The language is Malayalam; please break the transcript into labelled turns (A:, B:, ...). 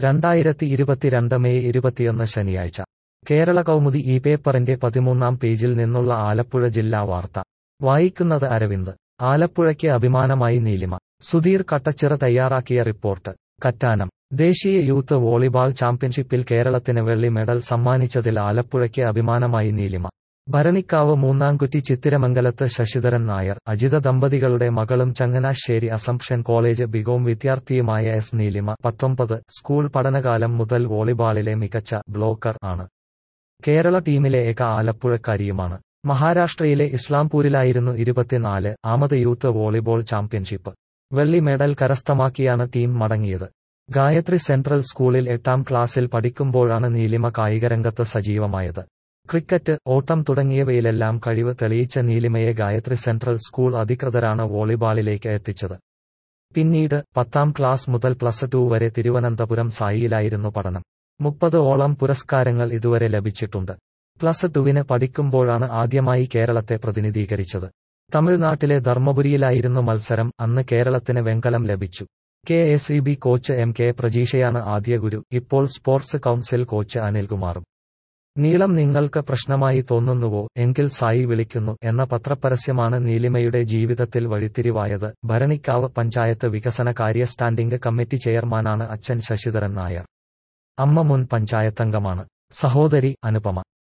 A: രണ്ടായിരത്തി ഇരുപത്തിരണ്ട് മെയ് ഇരുപത്തിയൊന്ന് ശനിയാഴ്ച കേരള കൗമുദി ഈ പേപ്പറിന്റെ പതിമൂന്നാം പേജിൽ നിന്നുള്ള ആലപ്പുഴ ജില്ലാ വാർത്ത വായിക്കുന്നത് അരവിന്ദ് ആലപ്പുഴയ്ക്ക് അഭിമാനമായി നീലിമ സുധീർ കട്ടച്ചിറ തയ്യാറാക്കിയ റിപ്പോർട്ട് കറ്റാനം ദേശീയ യൂത്ത് വോളിബാൾ ചാമ്പ്യൻഷിപ്പിൽ കേരളത്തിന് വെള്ളി മെഡൽ സമ്മാനിച്ചതിൽ ആലപ്പുഴയ്ക്ക് അഭിമാനമായി നീലിമ ഭരണിക്കാവ് മൂന്നാംകുറ്റി ചിത്തിരമംഗലത്ത് ശശിധരൻ നായർ അജിത ദമ്പതികളുടെ മകളും ചങ്ങനാശ്ശേരി അസംപ്ഷൻ കോളേജ് ബികോം വിദ്യാർത്ഥിയുമായ എസ് നീലിമ പത്തൊമ്പത് സ്കൂൾ പഠനകാലം മുതൽ വോളിബാളിലെ മികച്ച ബ്ലോക്കർ ആണ് കേരള ടീമിലെ ഏക ആലപ്പുഴക്കാരിയുമാണ് മഹാരാഷ്ട്രയിലെ ഇസ്ലാംപൂരിലായിരുന്നു ഇരുപത്തിനാല് ആമത് യൂത്ത് വോളിബോൾ ചാമ്പ്യൻഷിപ്പ് വെള്ളി മെഡൽ കരസ്ഥമാക്കിയാണ് ടീം മടങ്ങിയത് ഗായത്രി സെൻട്രൽ സ്കൂളിൽ എട്ടാം ക്ലാസ്സിൽ പഠിക്കുമ്പോഴാണ് നീലിമ കായികരംഗത്ത് സജീവമായത് ക്രിക്കറ്റ് ഓട്ടം തുടങ്ങിയവയിലെല്ലാം കഴിവ് തെളിയിച്ച നീലിമയെ ഗായത്രി സെൻട്രൽ സ്കൂൾ അധികൃതരാണ് വോളിബാളിലേക്ക് എത്തിച്ചത് പിന്നീട് പത്താം ക്ലാസ് മുതൽ പ്ലസ് ടു വരെ തിരുവനന്തപുരം സായിയിലായിരുന്നു പഠനം മുപ്പത് ഓളം പുരസ്കാരങ്ങൾ ഇതുവരെ ലഭിച്ചിട്ടുണ്ട് പ്ലസ് ടുവിന് പഠിക്കുമ്പോഴാണ് ആദ്യമായി കേരളത്തെ പ്രതിനിധീകരിച്ചത് തമിഴ്നാട്ടിലെ ധർമ്മപുരിയിലായിരുന്നു മത്സരം അന്ന് കേരളത്തിന് വെങ്കലം ലഭിച്ചു K S E B coach M K പ്രജീഷയാണ് ആദ്യ ഗുരു ഇപ്പോൾ സ്പോർട്സ് കൗൺസിൽ കോച്ച് അനിൽകുമാറും നീളം നിങ്ങൾക്ക് പ്രശ്നമായി തോന്നുന്നുവോ എങ്കിൽ സായി വിളിക്കുന്നു എന്ന പത്രപരസ്യമാണ് നീലിമയുടെ ജീവിതത്തിൽ വഴിത്തിരിവായത് ഭരണിക്കാവ് പഞ്ചായത്ത് വികസന കാര്യ സ്റ്റാൻഡിംഗ് കമ്മിറ്റി ചെയർമാനാണ് അച്ഛൻ ശശിധരൻ നായർ അമ്മ മുൻ പഞ്ചായത്തംഗമാണ് സഹോദരി അനുപമ